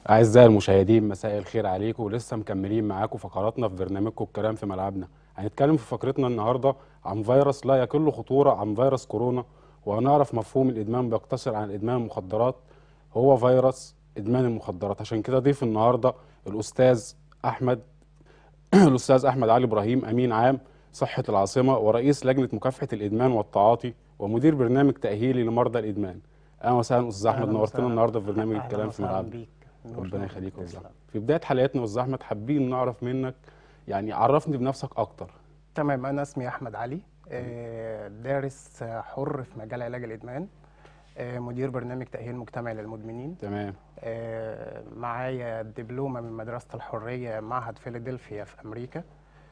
أعزائي المشاهدين مساء الخير عليكم ولسه مكملين معاكم فقراتنا في برنامجكم الكلام في ملعبنا هنتكلم في فقرتنا النهاردة عن فيروس لا يقل خطورة عن فيروس كورونا وهنعرف مفهوم الإدمان بيقتصر عن إدمان المخدرات هو فيروس إدمان المخدرات عشان كده ضيف النهاردة الأستاذ أحمد الأستاذ أحمد علي إبراهيم أمين عام صحة العاصمة ورئيس لجنة مكافحة الإدمان والتعاطي ومدير برنامج تأهيلي لمرضى الإدمان أهلا وسهلا أستاذ أحمد أهلاً نورتنا وسهلاً. النهارده في برنامج أهلاً الكلام في وسهلاً ملعبنا بيك. ربنا يخليك يا تسلم. أستاذ في بداية حلقتنا يا أستاذ أحمد حابين نعرف منك يعني عرفني بنفسك أكتر تمام انا اسمي احمد علي آه، دارس آه، حر في مجال علاج الادمان آه، مدير برنامج تاهيل مجتمعي للمدمنين تمام آه، معايا دبلومه من مدرسه الحريه معهد فيلادلفيا في امريكا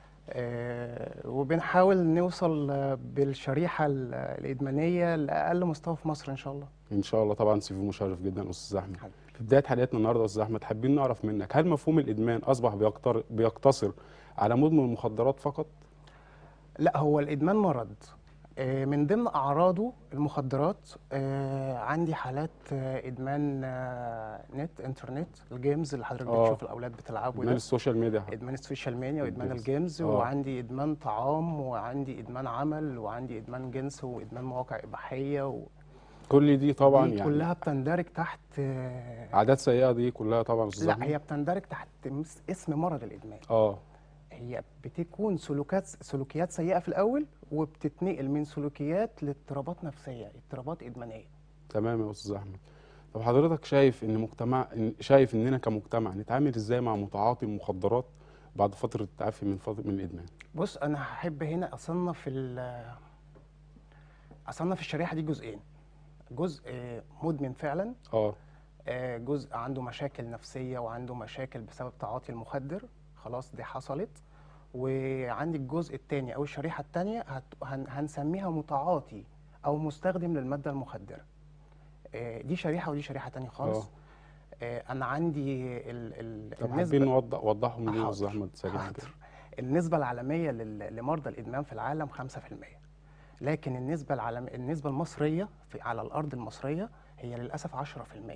آه، وبنحاول نوصل آه، بالشريحه ال- الادمانيه لاقل مستوى في مصر ان شاء الله إن شاء الله طبعا سيفي مشرف جدا أستاذ أحمد حبيبي. في بداية حلقتنا النهارده يا أستاذ أحمد حابين نعرف منك هل مفهوم الإدمان أصبح بيقتر- بيقتصر على مدمن المخدرات فقط؟ لا هو الادمان مرض آه، من ضمن اعراضه المخدرات آه، عندي حالات آه، ادمان آه، نت انترنت الجيمز اللي حضرتك آه. بتشوف الاولاد بتلعبوا إدمان ده السوشيال ميديا ادمان السوشيال ميديا وادمان الجيمز. الجيمز آه. وعندي ادمان طعام وعندي ادمان عمل وعندي ادمان جنس وادمان مواقع اباحيه و... كل دي طبعا دي يعني كلها بتندرج تحت آه، عادات سيئة دي كلها طبعا يا أستاذ لا أحمد هي بتندرج تحت مس- اسم مرض الادمان اه هي بتكون سلوكات سلوكيات سيئة في الأول وبتتنقل من سلوكيات لاضطرابات نفسية اضطرابات إدمانية تمام يا استاذ احمد طب حضرتك شايف ان مجتمع إن شايف اننا كمجتمع نتعامل ازاي مع متعاطي المخدرات بعد فتره التعافي من فتره من الادمان بص أنا هحب هنا أصنف ال أصنف الشريحة دي جزئين جزء آه، مدمن فعلا اه آه، جزء عنده مشاكل نفسية وعنده مشاكل بسبب تعاطي المخدر خلاص دي حصلت وعندي الجزء الثاني أو الشريحة الثانية هنسميها متعاطي أو مستخدم للمادة المخدرة آه، دي شريحة ودي شريحة تانية خالص آه، أنا عندي ال ال طب حابين نوضح وضحهم ليه يا استاذ حاضر، احمد سريعا كده حاضر. النسبة العالمية لل- لمرضى الإدمان في العالم 5% لكن النسبة العالم النسبة المصرية في على الأرض المصرية هي للأسف 10%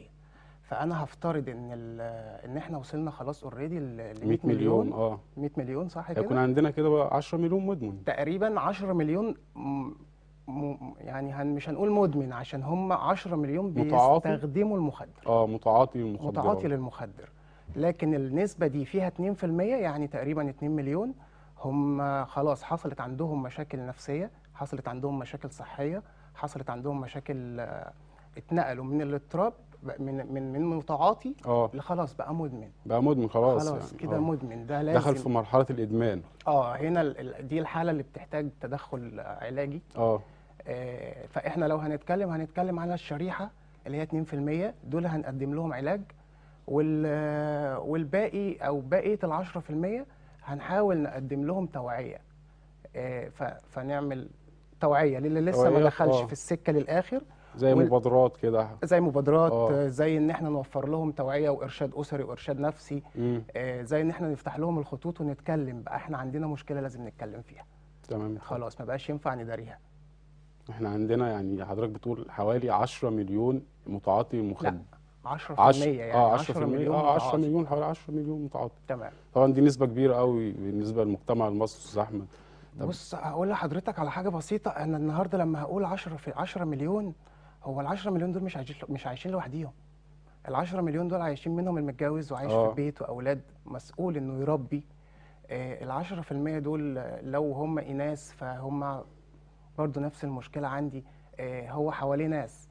فأنا هفترض إن ال- إن إحنا وصلنا خلاص أوريدي ل 100 100 مليون مليون اه 100 مليون صح هيكون كده؟ عندنا كده بقى 10 مليون مدمن تقريبا 10 مليون م- م- يعني هن مش هنقول مدمن عشان هم 10 مليون متعاطي؟ بيستخدموا المخدر اه متعاطي للمخدرات متعاطي للمخدر لكن النسبة دي فيها 2% يعني تقريبا 2 مليون هم خلاص حصلت عندهم مشاكل نفسية حصلت عندهم مشاكل صحية حصلت عندهم مشاكل آه، اتنقلوا من الاضطراب بق- من من من متعاطي اه لخلاص بقى مدمن بقى مدمن خلاص خلاص يعني كده آه. مدمن ده لازم دخل في مرحله الادمان اه هنا ال- ال- دي الحالة اللي بتحتاج تدخل آه، علاجي اه آه، فاحنا لو هنتكلم هنتكلم على الشريحه اللي هي 2% دول هنقدم لهم علاج وال والباقي او بقيه ال 10% هنحاول نقدم لهم توعيه آه، ف- فنعمل توعيه للي لسه ما توعية، دخلش آه. في السكه للاخر زي وال- مبادرات كده زي مبادرات آه. آه، زي ان احنا نوفر لهم توعيه وارشاد اسري وارشاد نفسي امم آه، زي ان احنا نفتح لهم الخطوط ونتكلم بقى احنا عندنا مشكله لازم نتكلم فيها تمام خلاص ما بقاش ينفع نداريها احنا عندنا يعني حضرتك بتقول حوالي 10 مليون متعاطي مخدر 10% 10 يعني اه 10 مليون اه 10 متعاطي. مليون حوالي 10 مليون متعاطي تمام طبعا دي نسبة كبيرة قوي بالنسبة للمجتمع المصري استاذ احمد طب- بص هقول لحضرتك على حاجه بسيطه انا النهارده لما هقول 10 في 10 مليون هو ال 10 مليون دول مش عايشين مش عايشين لوحديهم ال 10 مليون دول عايشين منهم المتجوز وعايش آه. في بيت واولاد مسؤول انه يربي ال 10% دول آه، لو هم اناث فهم برضو نفس المشكله عندي آه، هو حواليه ناس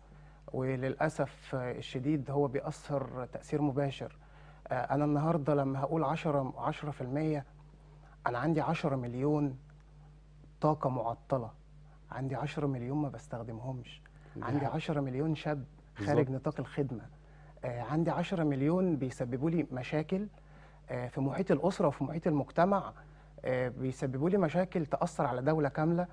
وللاسف آه، الشديد هو بيأثر تأثير مباشر آه، انا النهارده لما هقول 10 10% انا عندي 10 مليون طاقة معطلة عندي 10 مليون ما بستخدمهمش دي عندي حق. 10 مليون شاب بالظبط. خارج نطاق الخدمة آه عندي 10 مليون بيسببوا لي مشاكل آه في محيط الأسرة وفي محيط المجتمع آه بيسببوا لي مشاكل تأثر على دولة كاملة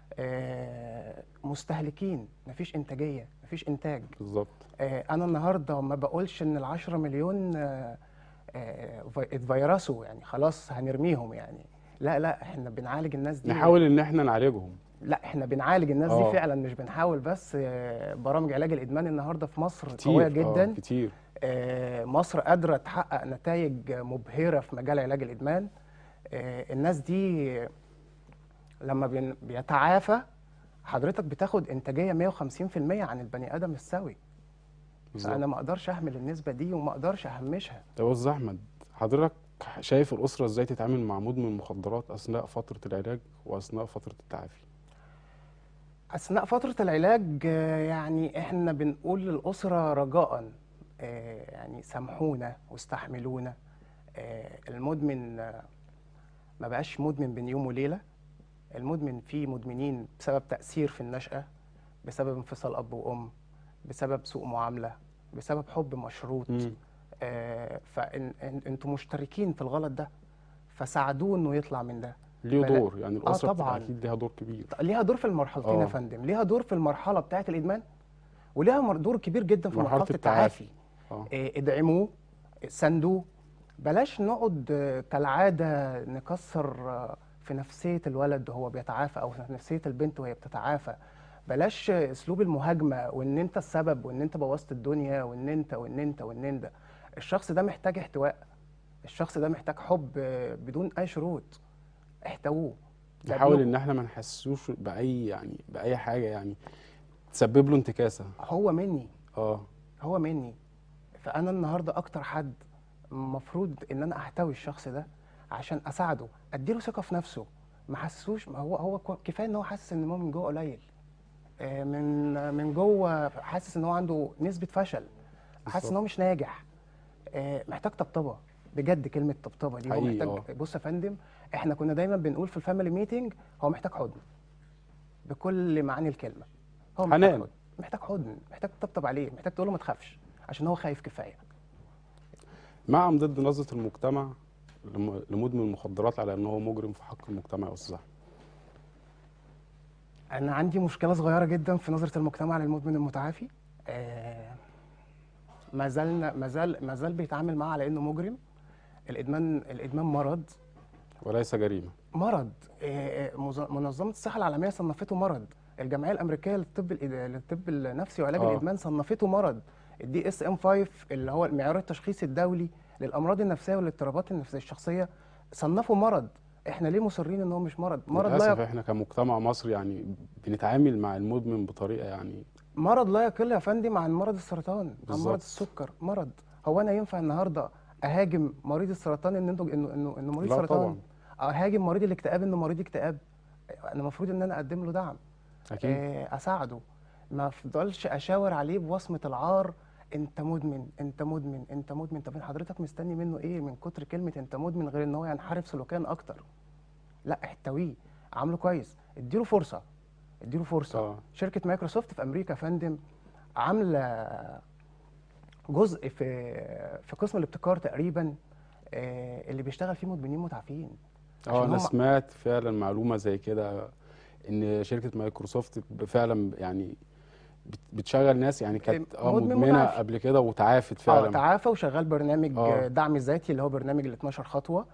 آه مستهلكين مفيش إنتاجية مفيش إنتاج بالظبط آه، انا النهارده ما بقولش ان ال10 مليون آه، آه، في- اتفيرسوا يعني خلاص هنرميهم يعني لا لا احنا بنعالج الناس دي نحاول ان احنا نعالجهم لا احنا بنعالج الناس آه. دي فعلا مش بنحاول بس آه، برامج علاج الادمان النهارده في مصر كتير قويه آه جدا كتير آه، مصر قادره تحقق نتائج مبهره في مجال علاج الادمان آه، الناس دي لما بين- بيتعافى حضرتك بتاخد انتاجيه 150% عن البني ادم السوي بالظبط فانا ما اقدرش اهمل النسبه دي وما اقدرش اهمشها طب يا استاذ احمد حضرتك شايف الاسره ازاي تتعامل مع مدمن المخدرات اثناء فتره العلاج واثناء فتره التعافي اثناء فتره العلاج آه، يعني احنا بنقول للاسره رجاء آه، يعني سامحونا واستحملونا آه، المدمن آه، ما بقاش مدمن بين يوم وليله المدمن فيه مدمنين بسبب تاثير في النشاه بسبب انفصال اب وام بسبب سوء معامله بسبب حب مشروط مم. فانتوا مشتركين في الغلط ده فساعدوه انه يطلع من ده ليه بلا- دور يعني الاسره بتبقى طبعاً. اكيد ليها دور كبير ليها دور في المرحلتين آه. يا فندم ليها دور في المرحله بتاعه الادمان وليها مر- دور كبير جدا في مرحلة مرحله التعافي. التعافي اه إيه، ادعموه ساندوه بلاش نقعد آه، كالعاده نكسر آه، في نفسيه الولد وهو بيتعافى او في نفسيه البنت وهي بتتعافى بلاش آه، اسلوب المهاجمه وان انت السبب وان انت بوظت الدنيا وان انت وان انت وان انت الشخص ده محتاج احتواء الشخص ده محتاج حب آه، بدون اي شروط احتووه نحاول قابلوه. ان احنا ما نحسسوش باي يعني باي حاجه يعني تسبب له انتكاسه هو مني اه هو مني فانا النهارده اكتر حد المفروض ان انا احتوي الشخص ده عشان اساعده اديله ثقه في نفسه ما حسسوش ما هو هو كو- كفايه ان هو حاسس ان هو من جوه قليل آه، من من جوه حاسس ان هو عنده نسبه فشل حاسس ان هو مش ناجح آه، محتاج طبطبه بجد كلمه طبطبه دي هو حقيقي، محتاج بص يا فندم احنا كنا دايما بنقول في الفاميلي ميتنج هو محتاج حضن بكل معاني الكلمه هو محتاج حنان. حضن محتاج حضن محتاج تطبطب عليه محتاج تقول له ما تخافش عشان هو خايف كفايه مع أم ضد نظره المجتمع لم- لمدمن المخدرات على ان هو مجرم في حق المجتمع يا استاذ احمد انا عندي مشكله صغيره جدا في نظره المجتمع للمدمن المتعافي آه، ما زالنا ما زال ما زال بيتعامل معاه على انه مجرم الادمان الادمان مرض وليس جريمه مرض آه، آه، مز- منظمه الصحه العالميه صنفته مرض الجمعيه الامريكيه للطب الإد- للطب النفسي وعلاج آه. الادمان صنفته مرض الدي اس ام 5 اللي هو المعيار التشخيصي الدولي للامراض النفسيه والاضطرابات النفسيه الشخصيه صنفه مرض احنا ليه مصرين ان هو مش مرض مرض لا للاسف يق... احنا كمجتمع مصري يعني بنتعامل مع المدمن بطريقه يعني مرض لا يقل يا فندم عن مرض السرطان عن بالظبط. مرض السكر مرض هو انا ينفع النهارده اهاجم مريض السرطان ان انه انه انه, إنه مريض لا سرطان طبعاً. اهاجم مريض الاكتئاب انه مريض اكتئاب انا المفروض ان انا اقدم له دعم اكيد آه، اساعده ما افضلش اشاور عليه بوصمه العار انت مدمن انت مدمن انت مدمن طب حضرتك مستني منه ايه من كتر كلمه انت مدمن غير ان هو ينحرف سلوكيا اكتر لا احتويه عامله كويس اديله فرصه اديله فرصه آه. شركه مايكروسوفت في امريكا يا فندم عامله جزء في في قسم الابتكار تقريبا آه، اللي بيشتغل فيه مدمنين متعافين اه عشان انا هم- سمعت فعلا معلومه زي كده ان شركه مايكروسوفت فعلا يعني بت- بتشغل ناس يعني كانت اه مدمن مدمنه متعافي. قبل كده وتعافت اه فعلا تعافى وشغال برنامج آه. آه. دعم ذاتي اللي هو برنامج ال 12 خطوه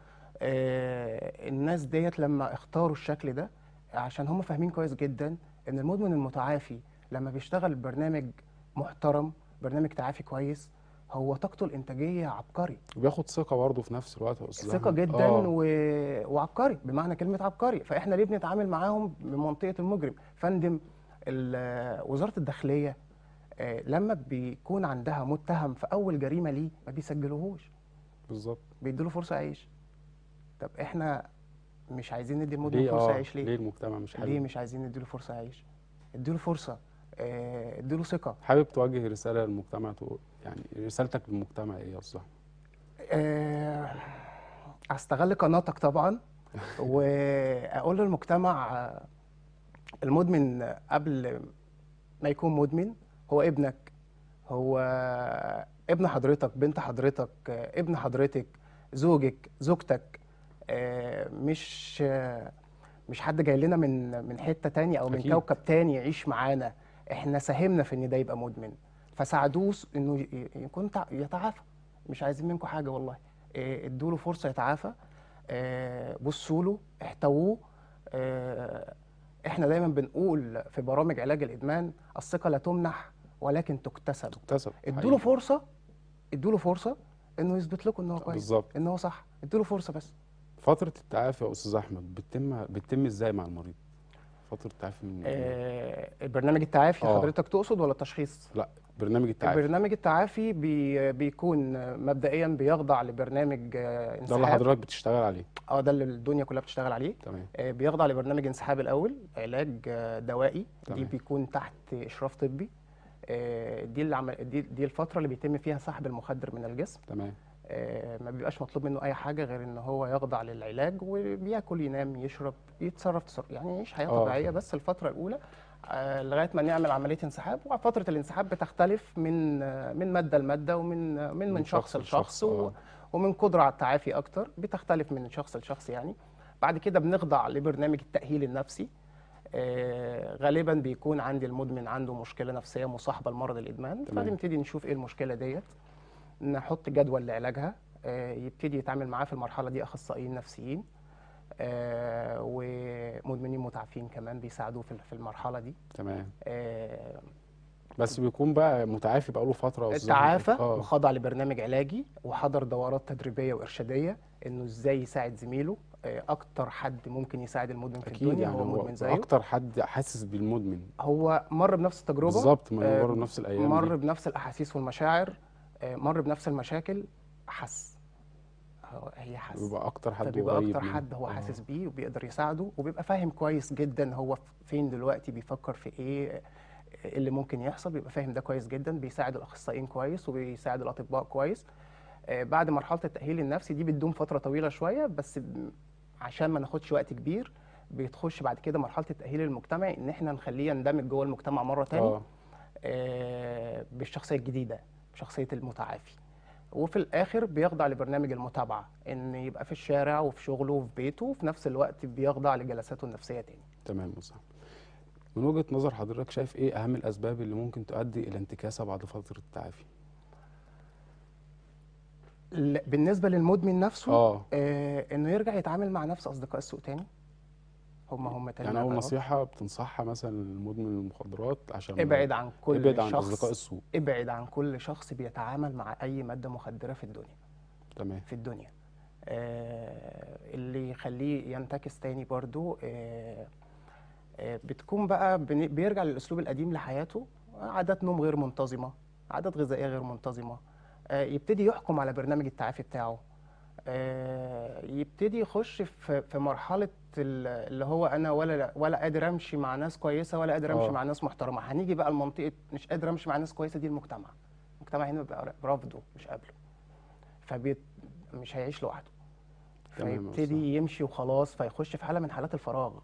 آه الناس ديت لما اختاروا الشكل ده عشان هم فاهمين كويس جدا ان المدمن المتعافي لما بيشتغل برنامج محترم برنامج تعافي كويس هو طاقته الانتاجيه عبقري وبياخد ثقه برضه في نفس الوقت يا استاذ ثقه أحمد. جدا آه. و... وعبقري بمعنى كلمه عبقري فاحنا ليه بنتعامل معاهم بمنطقه المجرم فندم ال- وزاره الداخليه آه، لما بيكون عندها متهم في اول جريمه ليه ما بيسجلوهوش بالظبط بيديله فرصه يعيش طب احنا مش عايزين ندي المدمن ليه فرصه اه يعيش ليه ليه المجتمع مش ليه حابب مش عايزين نديله فرصه يعيش اديله فرصه آه، اديله ثقه حابب توجه رساله للمجتمع تقول يعني رسالتك للمجتمع ايه يا استاذ أحمد؟ آه، استغل قناتك طبعا واقول للمجتمع آه، المدمن قبل ما يكون مدمن هو ابنك هو ابن حضرتك بنت حضرتك آه، ابن حضرتك زوجك زوجتك آه، مش آه، مش حد جاي لنا من من حتة تانية او من أكيد. كوكب تاني يعيش معانا احنا ساهمنا في ان ده يبقى مدمن فساعدوه س- انه ي- يكون تع- يتعافى مش عايزين منكم حاجه والله إيه، ادوا له فرصه يتعافى آه، بصوا له احتووه آه، احنا دايما بنقول في برامج علاج الادمان الثقه لا تمنح ولكن تكتسب تكتسب ادوا له حقيقي. فرصه ادوا له فرصه انه يثبت لكم ان هو كويس بالظبط ان هو صح ادوا له فرصه بس فتره التعافي يا استاذ احمد بتتم بتتم ازاي مع المريض فتره التعافي من آه البرنامج التعافي آه. حضرتك تقصد ولا التشخيص لا برنامج التعافي برنامج التعافي بي بيكون مبدئيا بيخضع لبرنامج آه، ده اللي انسحاب حضرتك بتشتغل عليه اه ده اللي الدنيا كلها بتشتغل عليه تمام آه، بيخضع لبرنامج انسحاب الاول علاج آه، دوائي دي تمام. بيكون تحت اشراف طبي آه، دي اللي عمل دي, دي الفتره اللي بيتم فيها سحب المخدر من الجسم تمام آه، ما بيبقاش مطلوب منه اي حاجه غير ان هو يخضع للعلاج وبياكل ينام يشرب يتصرف تصرف يعني يعيش حياه آه. طبيعيه بس الفتره الاولى آه، لغايه ما نعمل عمليه انسحاب وفتره الانسحاب بتختلف من آه، من ماده لماده ومن آه، من من شخص لشخص و- آه. ومن قدره على التعافي اكتر بتختلف من شخص لشخص يعني بعد كده بنخضع لبرنامج التاهيل النفسي آه، غالبا بيكون عندي المدمن عنده مشكله نفسيه مصاحبه لمرض الادمان تمام. فبنبتدي نشوف ايه المشكله ديت نحط جدول لعلاجها آه، يبتدي يتعامل معاه في المرحله دي اخصائيين نفسيين آه، ومدمنين متعافين كمان بيساعدوه في في المرحله دي تمام آه، بس بيكون بقى متعافي بقاله فتره يا أستاذ أحمد. تعافى اه وخضع لبرنامج علاجي وحضر دورات تدريبيه وارشاديه انه ازاي يساعد زميله آه، اكتر حد ممكن يساعد المدمن في اكيد الدنيا يعني هو هو مدمن زيه اكتر حد حاسس بالمدمن هو مر بنفس التجربه بالظبط ما آه، هو نفس الايام مر دي. بنفس الاحاسيس والمشاعر آه، مر بنفس المشاكل حس هو- هي حس بيبقى اكتر حد فبيبقى قريب اكتر منه. حد هو آه. حاسس بيه وبيقدر يساعده وبيبقى فاهم كويس جدا هو فين دلوقتي بيفكر في ايه إيه اللي ممكن يحصل بيبقى فاهم ده كويس جدا بيساعد الاخصائيين كويس وبيساعد الاطباء كويس آه، بعد مرحله التاهيل النفسي دي بتدوم فتره طويله شويه بس ب- عشان ما ناخدش وقت كبير بتخش بعد كده مرحله التاهيل المجتمعي ان احنا نخليه يندمج جوه المجتمع مره تاني اه آه، بالشخصيه الجديده بشخصيه المتعافي وفي الاخر بيخضع لبرنامج المتابعه ان يبقى في الشارع وفي شغله وفي بيته وفي نفس الوقت بيخضع لجلساته النفسيه تاني تمام صح من وجهة نظر حضرتك شايف ايه اهم الاسباب اللي ممكن تؤدي الى انتكاسة بعد فترة التعافي ل- بالنسبه للمدمن نفسه اه آه انه يرجع يتعامل مع نفس اصدقاء السوء تاني هم هم تاني يعني اول الأغراض. نصيحة بتنصحها مثلا للمدمن المخدرات عشان ما- ابعد عن كل ابعد عن شخص اصدقاء السوء ابعد عن كل شخص بيتعامل مع اي ماده مخدره في الدنيا تمام في الدنيا آه اللي يخليه ينتكس تاني برضو آه آه بتكون بقى بن- بيرجع للاسلوب القديم لحياته عادات نوم غير منتظمه عادات غذائيه غير منتظمه آه يبتدي يحكم على برنامج التعافي بتاعه آه يبتدي يخش في في مرحله ال- اللي هو انا ولا ولا قادر امشي مع ناس كويسه ولا قادر امشي آه. مع ناس محترمه هنيجي بقى لمنطقه مش قادر امشي مع ناس كويسه دي المجتمع المجتمع هنا بيبقى رافضه مش قابله فبيت مش هيعيش لوحده تمام يا فيبتدي يمشي وخلاص فيخش في حاله من حالات الفراغ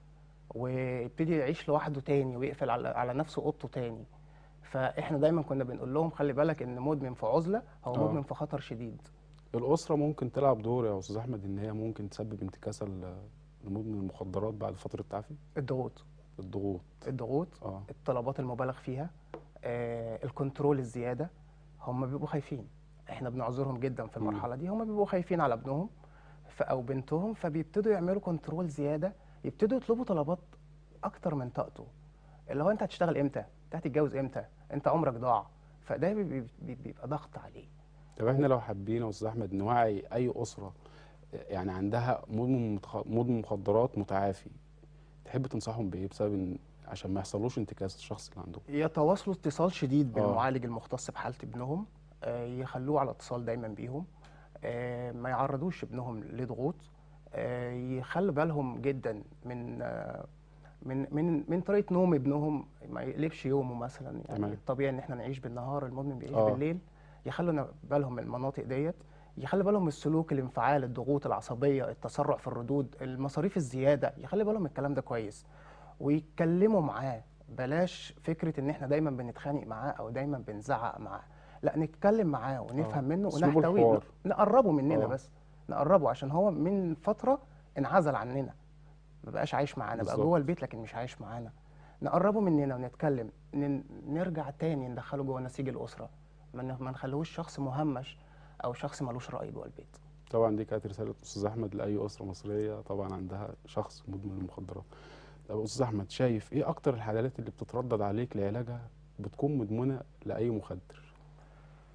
ويبتدي يعيش لوحده تاني ويقفل على, على نفسه اوضته تاني فاحنا دايما كنا بنقول لهم خلي بالك ان مدمن في عزله هو آه. مدمن في خطر شديد الاسرة ممكن تلعب دور يا استاذ احمد ان هي ممكن تسبب انتكاسة ل- لمدمن المخدرات بعد فترة التعافي الضغوط الضغوط الضغوط اه الطلبات المبالغ فيها آه الكنترول الزياده هم بيبقوا خايفين احنا بنعذرهم جدا في مم. المرحله دي هم بيبقوا خايفين على ابنهم ف- او بنتهم فبيبتدوا يعملوا كنترول زياده يبتدوا يطلبوا طلبات اكتر من طاقته اللي هو انت هتشتغل امتى انت هتتجوز امتى انت عمرك ضاع فده بي- بي- بي- بيبقى ضغط عليه طب احنا لو حابين يا استاذ احمد نوعي اي اسرة يعني عندها مدمن متخ- مدمن مخدرات متعافي تحب تنصحهم بايه بسبب ان عشان ما يحصلوش انتكاسة الشخص اللي عندهم يتواصلوا اتصال شديد آه. بالمعالج المختص بحالة ابنهم آه، يخلوه على اتصال دايما بيهم آه، ما يعرضوش ابنهم لضغوط آه، يخلوا بالهم جدا من آه، من من من طريقة نوم ابنهم ما يقلبش يومه مثلا يعني تمام. الطبيعي ان احنا نعيش بالنهار المدمن بيعيش آه. بالليل يخلوا نا- بالهم من المناطق ديت يخلي بالهم من السلوك الانفعال الضغوط العصبية التسرع في الردود المصاريف الزيادة يخلي بالهم من الكلام ده كويس ويتكلموا معاه بلاش فكرة ان احنا دايما بنتخانق معاه او دايما بنزعق معاه لا نتكلم معاه ونفهم آه. منه أسلوب ونحتويه الحوار. نقربه مننا آه. بس نقربه عشان هو من فترة انعزل عننا ما بقاش عايش معانا بقى بالظبط. جوه البيت لكن مش عايش معانا نقربه مننا ونتكلم ن- نرجع تاني ندخله جوه نسيج الأسرة ما ن- ما نخليهوش شخص مهمش او شخص ملوش رأي جوه البيت طبعا دي كانت رسالة أستاذ أحمد لأي أسرة مصرية طبعا عندها شخص مدمن المخدرات. طب أستاذ أحمد شايف إيه أكتر الحالات اللي بتتردد عليك لعلاجها بتكون مدمنة لأي مخدر؟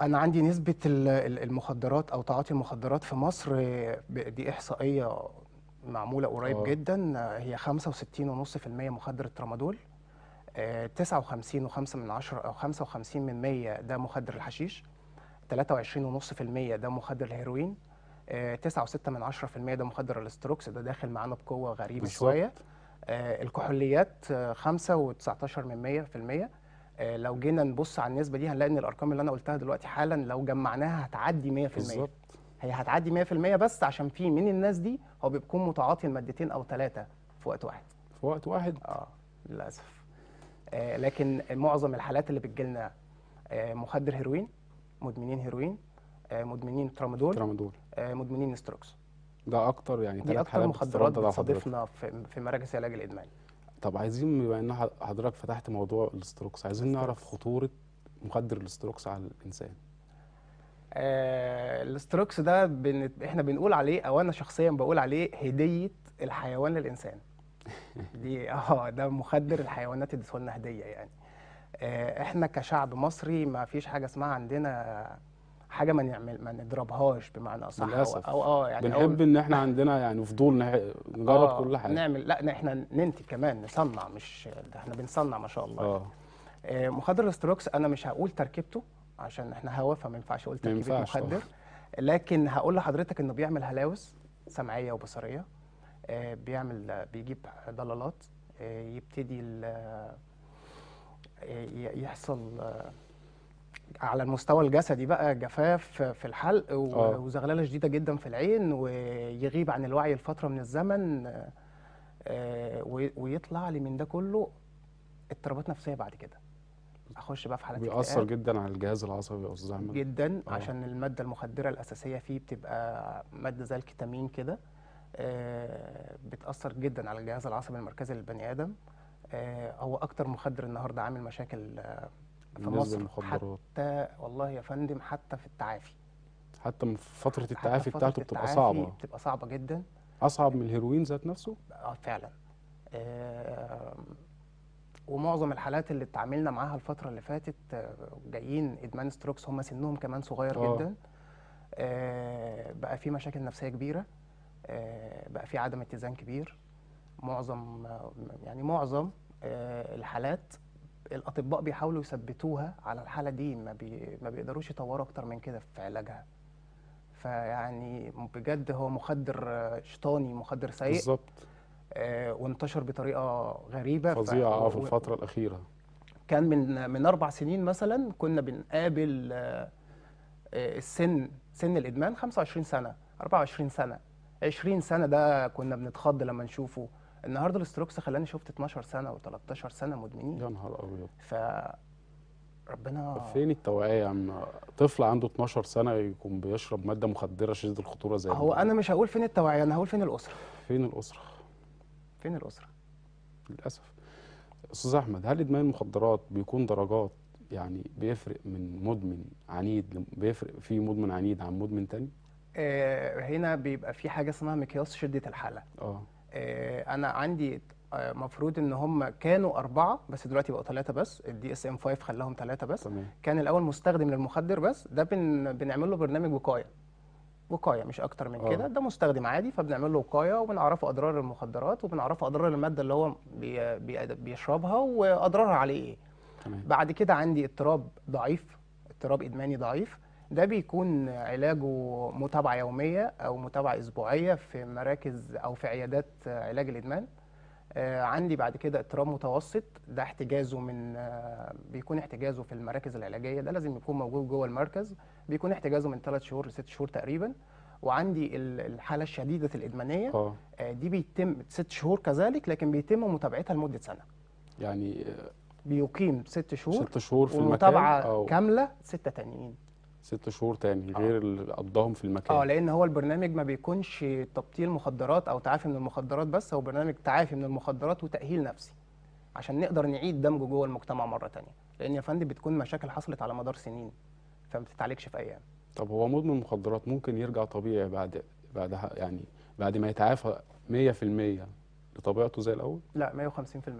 انا عندي نسبه ال- ال- المخدرات او تعاطي المخدرات في مصر آه، ب- دي احصائيه معموله قريب آه. جدا آه، هي 65.5% مخدر الترامادول آه، 59.5 من عشرة او 55 من 100 ده مخدر الحشيش 23.5% ده مخدر الهيروين آه، 9.6 من 10% ده مخدر الاستروكس ده داخل معانا بقوه غريبه بالظبط. شويه آه، الكحوليات آه، 5 و19 من 100 في المية آه، لو جينا نبص على النسبه دي هنلاقي ان الارقام اللي انا قلتها دلوقتي حالا لو جمعناها هتعدي 100% بالظبط هي هتعدي 100% بس عشان في من الناس دي هو بيكون متعاطي المادتين او ثلاثه في وقت واحد في وقت واحد اه للاسف آه لكن معظم الحالات اللي بتجيلنا آه مخدر هيروين مدمنين هيروين آه مدمنين ترامادول ترامادول آه مدمنين ستروكس ده اكتر يعني دي ثلاث اكتر حالات مخدرات بتتردد على حضرتك. بتصادفنا في, في مراكز علاج الادمان طب عايزين بما ان ح- حضرتك فتحت موضوع الاستروكس عايزين نعرف الاستروكس. خطورة مخدر الاستروكس على الانسان آه الاستروكس ده بن... احنا بنقول عليه او انا شخصيا بقول عليه هديه الحيوان للانسان دي اه ده مخدر الحيوانات اديته لنا هديه يعني آه احنا كشعب مصري ما فيش حاجه اسمها عندنا حاجه ما نعمل ما نضربهاش بمعنى اصح أو- للأسف. او اه يعني بنحب ان احنا عندنا يعني فضول نح- نجرب آه كل حاجة نعمل لا احنا ننتج كمان نصنع مش ده احنا بنصنع ما شاء الله اه آه، مخدر الاستروكس انا مش هقول تركيبته عشان احنا هوا فما ينفعش اقول ما تركيبه ينفعش طبعا. مخدر لكن هقول لحضرتك انه بيعمل هلاوس سمعيه وبصريه آه، بيعمل آه، بيجيب ضلالات آه، يبتدي ال- آه، ي- يحصل آه، على المستوى الجسدي بقى جفاف في الحلق و- آه. وزغلله شديده جدا في العين ويغيب عن الوعي لفتره من الزمن آه، آه، وي- ويطلع لي من ده كله اضطرابات نفسيه بعد كده اخش بقى في حالات بيأثر اكتئاب جدا على الجهاز العصبي يا استاذ احمد جدا آه. عشان الماده المخدره الاساسيه فيه بتبقى ماده زي الكتامين كده آه، بتاثر جدا على الجهاز العصبي المركزي للبني ادم آه، هو اكتر مخدر النهارده عامل مشاكل آه، في بالنسبة مصر للمخدرات حتى والله يا فندم حتى في التعافي حتى من فترة حتى التعافي في فترة بتاعته بتبقى التعافي صعبة بتبقى صعبه جدا أصعب من الهيروين ذات نفسه اه فعلا آه، ومعظم الحالات اللي اتعاملنا معاها الفترة اللي فاتت آه، جايين ادمان ستروكس هم سنهم كمان صغير آه. جدا آه، بقى في مشاكل نفسية كبيرة آه، بقى في عدم اتزان كبير معظم آه، يعني معظم آه، الحالات الأطباء بيحاولوا يثبتوها على الحالة دي ما, بي ما بيقدروش يطوروا أكتر من كده في علاجها فيعني بجد هو مخدر آه، شيطاني مخدر سيء بالظبط آه، وانتشر بطريقه غريبه ف- فظيعة اه في و- الفترة الأخيرة كان من من اربع سنين مثلا كنا بنقابل آه، آه، السن سن الادمان 25 سنه 24 سنه 20 سنه ده كنا بنتخض لما نشوفه النهارده الاستروكس خلاني شفت 12 سنه و13 سنه مدمنين يا نهار أبيض ف ربنا طب فين التوعية يا عم طفل عنده 12 سنة يكون بيشرب مادة مخدرة شديدة الخطورة زي هو دي. انا مش هقول فين التوعيه انا هقول فين الاسره فين الأسرة فين الاسره للأسف أستاذ أحمد هل إدمان المخدرات بيكون درجات يعني بيفرق من مدمن عنيد لم- بيفرق في مدمن عنيد عن مدمن تاني؟ آه، هنا بيبقى في حاجه اسمها مقياس شده الحاله اه آه، انا عندي آه، مفروض ان هم كانوا اربعه بس دلوقتي بقوا ثلاثه بس الدي اس ام 5 خلاهم ثلاثه بس تمام كان الاول مستخدم للمخدر بس ده بن بنعمل له برنامج وقايه وقايه مش اكتر من آه. كده ده مستخدم عادي فبنعمل له وقايه وبنعرفه اضرار المخدرات وبنعرفه اضرار الماده اللي هو بي بي بيشربها واضرارها عليه ايه تمام بعد كده عندي اضطراب ضعيف اضطراب ادماني ضعيف ده بيكون علاجه متابعه يوميه او متابعه اسبوعيه في مراكز او في عيادات علاج الادمان آه، عندي بعد كده اضطراب متوسط ده احتجازه من آه، بيكون احتجازه في المراكز العلاجيه ده لازم يكون موجود جوه المركز بيكون احتجازه من 3 شهور لست شهور تقريبا وعندي ال- الحاله الشديده الادمانيه اه آه، دي بيتم ست شهور كذلك لكن بيتم متابعتها لمده سنه يعني آه، بيقيم ست شهور ست شهور في المكان ومتابعه أو كامله ستة تانيين ست شهور تاني آه. غير اللي قضاهم في المكان اه لان هو البرنامج ما بيكونش تبطيل مخدرات او تعافي من المخدرات بس هو برنامج تعافي من المخدرات وتاهيل نفسي عشان نقدر نعيد دمجه جوه المجتمع مره تانية لان يا فندم بتكون مشاكل حصلت على مدار سنين فما بتتعالجش في ايام طب هو مدمن مخدرات ممكن يرجع طبيعي بعد بعد يعني بعد ما يتعافى 100% لطبيعته زي الأول؟ لا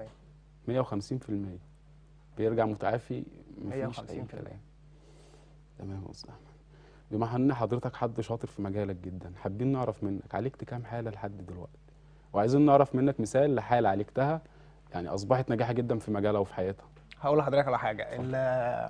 150% 150% بيرجع متعافي مفيش 150% أي كلام تمام يا استاذ احمد بما ان حضرتك حد شاطر في مجالك جدا حابين نعرف منك عالجت كام حاله لحد دلوقتي وعايزين نعرف منك مثال لحاله عالجتها يعني اصبحت ناجحه جدا في مجالها وفي حياتها هقول لحضرتك على حاجه ال-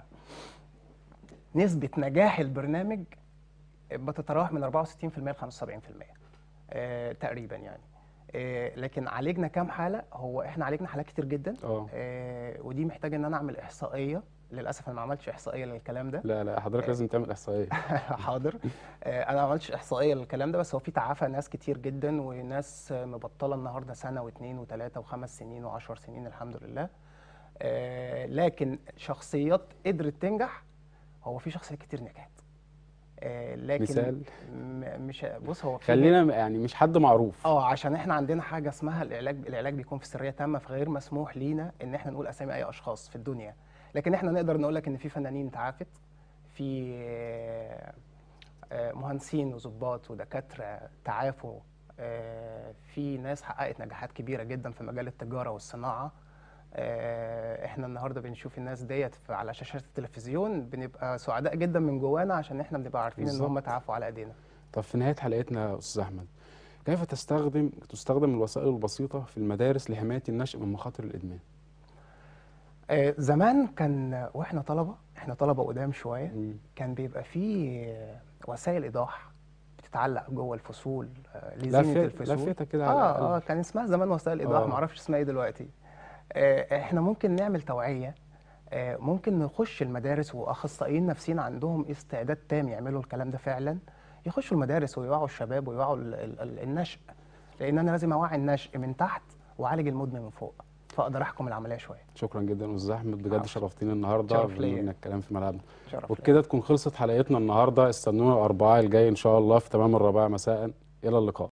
نسبه نجاح البرنامج بتتراوح من 64% ل 75% آه، تقريبا يعني آه، لكن عالجنا كام حاله هو احنا عالجنا حالات كتير جدا اه آه، ودي محتاجه ان انا اعمل احصائيه للاسف انا ما عملتش احصائيه للكلام ده لا لا حضرتك لازم تعمل احصائيه حاضر آه، انا ما عملتش احصائيه للكلام ده بس هو في تعافى ناس كتير جدا وناس آه، مبطله النهارده سنه واثنين وثلاثه وخمس سنين وعشر سنين الحمد لله آه، لكن شخصيات قدرت تنجح هو في شخصيات كتير نجحت آه، لكن مثال م- مش بص هو في خلينا يعني مش حد معروف اه عشان احنا عندنا حاجه اسمها العلاج العلاج بيكون في سريه تامه فغير مسموح لينا ان احنا نقول اسامي اي اشخاص في الدنيا لكن احنا نقدر نقول لك ان في فنانين تعافت في آه، آه، مهندسين وظباط ودكاتره تعافوا آه، في ناس حققت نجاحات كبيره جدا في مجال التجاره والصناعه آه، احنا النهارده بنشوف الناس ديت في- على شاشات التلفزيون بنبقى سعداء جدا من جوانا عشان احنا بنبقى عارفين ان هم بالظبط. تعافوا على ايدينا طب في نهايه حلقتنا يا استاذ احمد كيف تستخدم تستخدم الوسائل البسيطه في المدارس لحمايه النشء من مخاطر الادمان آه، زمان كان واحنا طلبه احنا طلبه قدام شويه مم. كان بيبقى فيه وسائل ايضاح بتتعلق جوه الفصول آه، لزينه لفت الفصول لفتة كده على اه القلب. اه كان اسمها زمان وسائل ايضاح آه. ما اعرفش اسمها ايه دلوقتي آه، احنا ممكن نعمل توعيه آه، ممكن نخش المدارس واخصائيين نفسيين عندهم استعداد تام يعملوا الكلام ده فعلا يخشوا المدارس ويوعوا الشباب ويوعوا ال- ال- ال- النشء لان انا لازم اوعي النشء من تحت واعالج المدمن من فوق فاقدر احكم العمليه شويه شكرا جدا استاذ احمد بجد عفو. شرفتيني النهارده شرف ليا. بما الكلام في ملعبنا شرف ليا. وبكده تكون خلصت حلقتنا النهارده استنونا الاربعاء الجاي ان شاء الله في تمام الرابعه مساء الى اللقاء